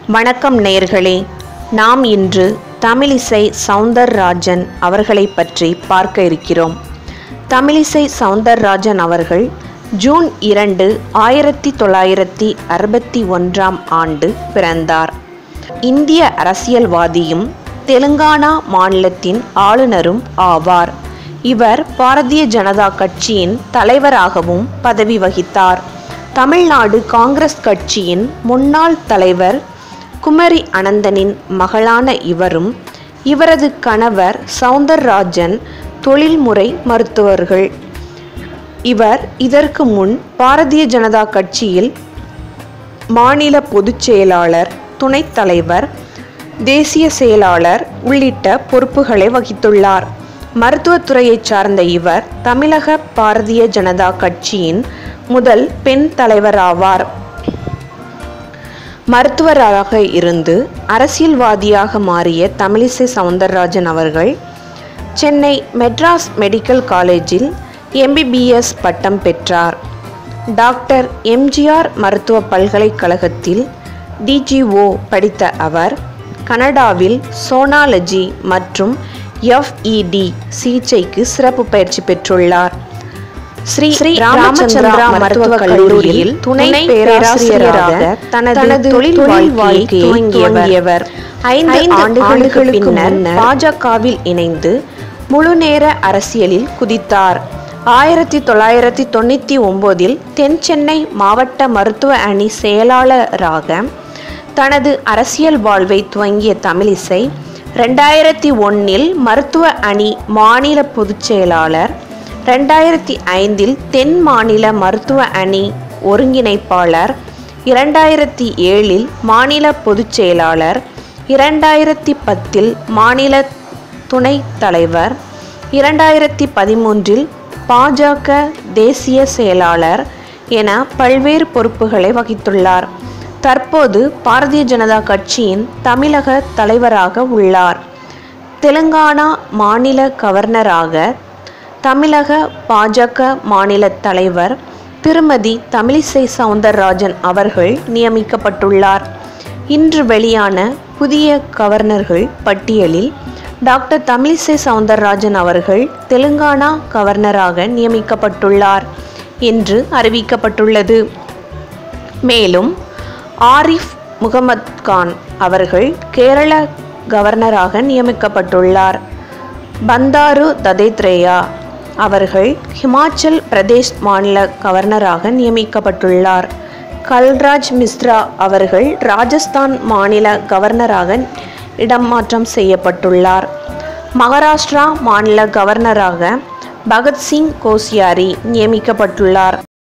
வணக்கம் நேயர்களே நாம் இன்று தமிழிசை சவுந்தரராஜன் அவர்களை பற்றி பார்க்க இருக்கிறோம் தமிழிசை சவுந்தரராஜன் அவர்கள் ஜூன் இரண்டு ஆயிரத்தி தொள்ளாயிரத்தி அறுபத்தி ஒன்றாம் ஆண்டு பிறந்தார் இந்திய அரசியல்வாதியும் தெலுங்கானா மாநிலத்தின் ஆளுநரும் ஆவார் இவர் பாரதிய ஜனதா கட்சியின் தலைவராகவும் பதவி வகித்தார் தமிழ்நாடு காங்கிரஸ் கட்சியின் முன்னாள் தலைவர் குமரி அனந்தனின் மகளான இவரும் இவரது கணவர் சவுந்தரராஜன் தொழில்முறை மருத்துவர்கள் இவர் இதற்கு முன் பாரதிய ஜனதா கட்சியில் மாநில பொதுச் செயலாளர் துணைத் தலைவர் தேசிய செயலாளர் உள்ளிட்ட பொறுப்புகளை வகித்துள்ளார் மருத்துவத்துறையைச் சார்ந்த இவர் தமிழக பாரதிய ஜனதா கட்சியின் முதல் பெண் தலைவராவார் மருத்துவராக இருந்து அரசியல்வாதியாக மாறிய தமிழிசை சவுந்தரராஜன் அவர்கள் சென்னை மெட்ராஸ் மெடிக்கல் காலேஜில் எம்பிபிஎஸ் பட்டம் பெற்றார் டாக்டர் எம்ஜிஆர் மருத்துவ பல்கலைக்கழகத்தில் டிஜிஓ படித்த அவர் கனடாவில் சோனாலஜி மற்றும் எஃப்இடி சிகிச்சைக்கு சிறப்பு பயிற்சி பெற்றுள்ளார் ஸ்ரீ ஸ்ரீ ராமச்சந்திரா மருத்துவக் கல்லூரியில் துணை பேராசிரியராக தனது தொழில் வாழ்க்கையை துவங்கியவர் ஐந்து ஆண்டுகளுக்கு பின்னர் பாஜகவில் இணைந்து முழுநேர அரசியலில் குதித்தார் ஆயிரத்தி தொள்ளாயிரத்தி தொண்ணூற்றி ஒம்போதில் தென் சென்னை மாவட்ட மருத்துவ அணி செயலாளராக தனது அரசியல் வாழ்வை துவங்கிய தமிழிசை ரெண்டாயிரத்தி ஒன்னில் மருத்துவ அணி மாநில பொதுச் செயலாளர் ரெண்டாயிரத்தி ஐந்தில் தென் மாநில மருத்துவ அணி ஒருங்கிணைப்பாளர் இரண்டாயிரத்தி ஏழில் மாநில பொதுச் செயலாளர் இரண்டாயிரத்தி பத்தில் மாநில துணைத் தலைவர் இரண்டாயிரத்தி பதிமூன்றில் பாஜக தேசிய செயலாளர் என பல்வேறு பொறுப்புகளை வகித்துள்ளார் தற்போது பாரதிய ஜனதா கட்சியின் தமிழக தலைவராக உள்ளார் தெலுங்கானா மாநில கவர்னராக தமிழக பாஜக மாநில தலைவர் திருமதி தமிழிசை சவுந்தரராஜன் அவர்கள் நியமிக்கப்பட்டுள்ளார் இன்று வெளியான புதிய கவர்னர்கள் பட்டியலில் டாக்டர் தமிழிசை சவுந்தரராஜன் அவர்கள் தெலுங்கானா கவர்னராக நியமிக்கப்பட்டுள்ளார் என்று அறிவிக்கப்பட்டுள்ளது மேலும் ஆரிஃப் முகமது கான் அவர்கள் கேரள கவர்னராக நியமிக்கப்பட்டுள்ளார் பந்தாரு ததேத்ரேயா அவர்கள் ஹிமாச்சல் பிரதேஷ் மாநில கவர்னராக நியமிக்கப்பட்டுள்ளார் கல்ராஜ் மிஸ்ரா அவர்கள் ராஜஸ்தான் மாநில கவர்னராக இடமாற்றம் செய்யப்பட்டுள்ளார் மகாராஷ்டிரா மாநில கவர்னராக பகத்சிங் கோசியாரி நியமிக்கப்பட்டுள்ளார்